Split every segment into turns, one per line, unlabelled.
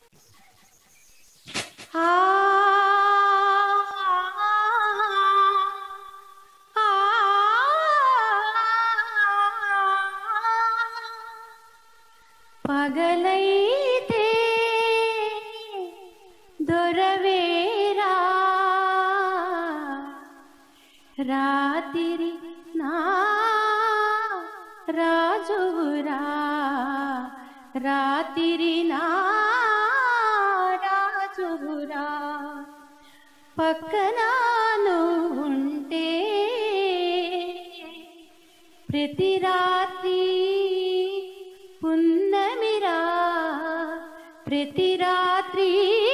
ఆ ఆ పగలైతే దొరవేరా రాతిరి నా రాజువురా రాతిరి నా రాజువురా పక్కన ఉంటే ప్రతి రాత్రి పున్నమిరా ప్రతి రాత్రి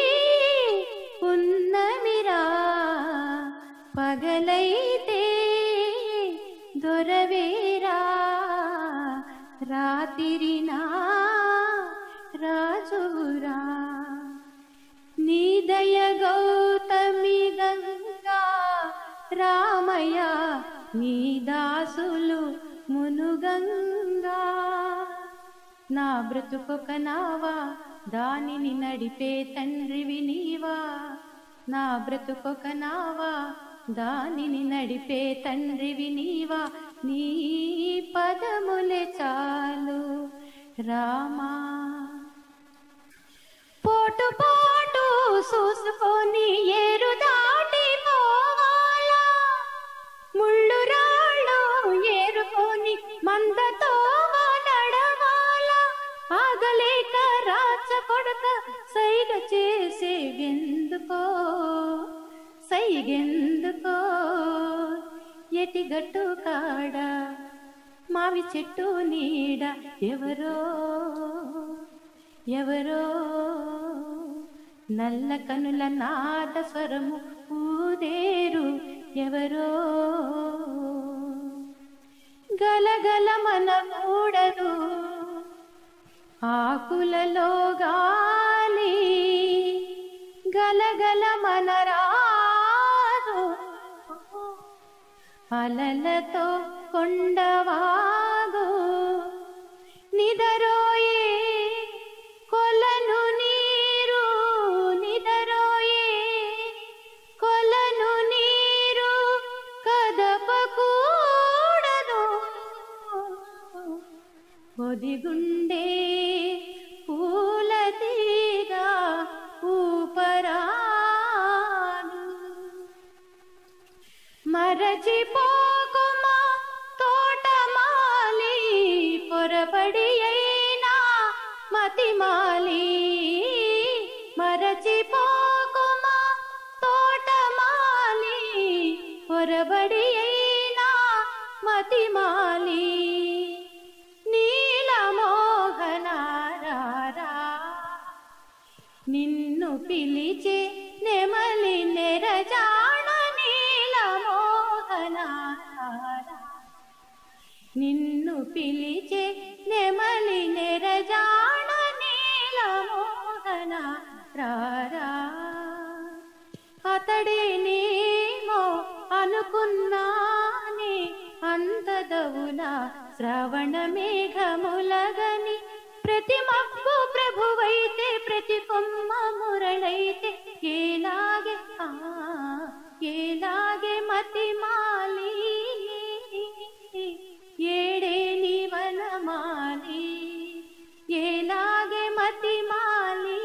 పున్నమిరా పగలైతే దొరవేరా రాతిరినా రాజురా నీదయ గౌతమి గంగా రామయ్య నీ దాసులు మునుగంగా నా బ్రతుకొక నావా దానిని నడిపే తండ్రివి నీవా నా బ్రతుకొక నావా దానిని నడిపే తండ్రివి నీవా నీ పదములే చాలు రామా పోటు పోటు చూసుకొని ఏరు దాటి పోవాలా ముళ్ళు రాళ్ళు ఏరుకొని మందతో నడవాలా ఆగలేక రాచ కొడక సైగ చేసేగెందుకో సైగెందుకో ఎటిగట్టు కాడ మావి చెట్టు నీడ ఎవరో ఎవరో నల్ల కనుల నాద స్వరము ఊదేరు ఎవరో గలగల మన కూడదు ఆకులలో గాలి గలగల మన రాదు అలలతో కొండవాగు నిదరోయే కొలను నీరు నిదరోయే కొలను నీరు కదపకూడదు ఒదిగుండే పూల తీగ ఊపరాను మరచిపోకుమా తోటమాలి పొరబడి అయినా మతిమాలి మరచిపోకుమా తోటమాలి పొరబడి అయినా మతిమాలి నీలమోహనారా నిన్ను పిలిచే నెమలి నెరజాణ నీలమోహనారా నిన్ను పిలిచే నెమలి నెరజాణ నీలమోహన రారా అతడేనేమో అనుకున్నానే అంతదవున శ్రవణ మేఘములగని ప్రతి మబ్బు ప్రభువైతే ప్రతి కొమ్మ మురళైతే ఏలాగే ఆ ఏలాగే మతిమాలి ఏడే నివనమాలి ఏలాగే మతిమాలి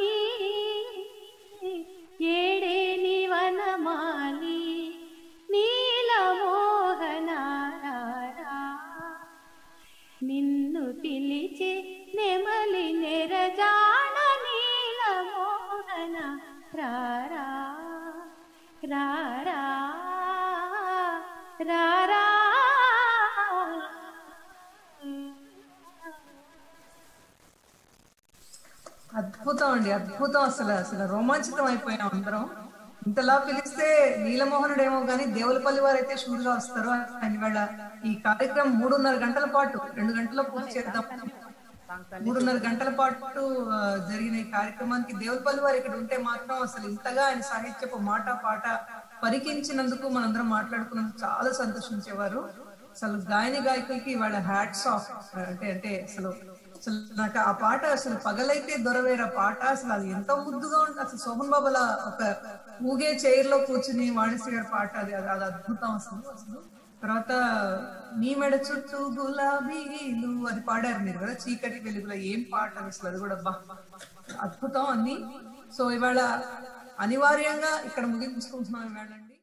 ఏడే నివనమాలి నీలమోహనారా నిన్ను పిలిచే నెమలి నెరజాణ నీలమోహన రారా రారా రారా
అద్భుతం అండి అద్భుతం అసలు అసలు రోమాంచితం అయిపోయాం అందరం ఇంతలా పిలిస్తే నీలమోహనుడేమో గాని దేవులపల్లి వారు అయితే షూర్గా వస్తారు అని వాళ్ళ ఈ కార్యక్రమం మూడున్నర గంటల పాటు రెండు గంటల్లో పూర్తి చేద్దాం మూడున్నర గంటల పాటు ఆ, జరిగిన ఈ కార్యక్రమానికి దేవులపల్లి వారు ఇక్కడ ఉంటే మాత్రం అసలు ఇంతగా ఆయన సాహిత్యపు మాట పాట పరికించినందుకు మనందరం మాట్లాడుకున్నందుకు చాలా సంతోషించేవారు అసలు గాయని గాయకులకి వాళ్ళ హ్యాట్స్ ఆఫ్ అంటే అంటే అసలు అసలు నాకు ఆ పాట అసలు పగలైతే దొరవేర పాట అసలు అది ఎంత ముద్దుగా ఉంటుంది అసలు శోభన్ బాబుల ఒక ఊగే చైర్ లో కూర్చుని వాణిశ్రీ గారి పాట అది అది అది అద్భుతం అసలు అసలు తర్వాత నీ మెడ చుట్టూ గులాబీలు అది పాడారు మీరు కదా చీకటి వెలుగులో ఏం పాట అది అసలు అది కూడా బా అద్భుతం అన్ని సో ఇవాళ అనివార్యంగా ఇక్కడ ముగించుకుంటున్నాం ఇవాళ అండి